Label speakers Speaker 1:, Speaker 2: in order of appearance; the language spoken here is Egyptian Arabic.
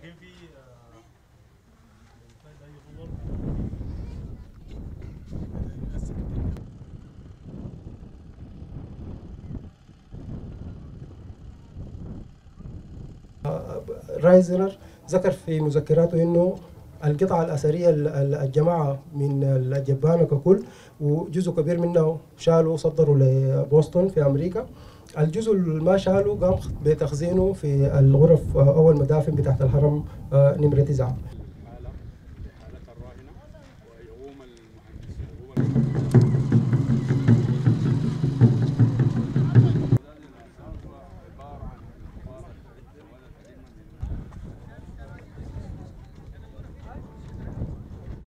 Speaker 1: لكن في آه، أي خبر
Speaker 2: رايزنر ذكر في مذكراته انه القطعة الأثرية ال- ال- الجماعة من الجبانة ككل وجزء كبير منه شالوا صدروا لبوسطن في أمريكا الجزء اللي ما شالوا قام بتخزينه في الغرف أو المدافن بتاعت الهرم آه، نمرة تسعة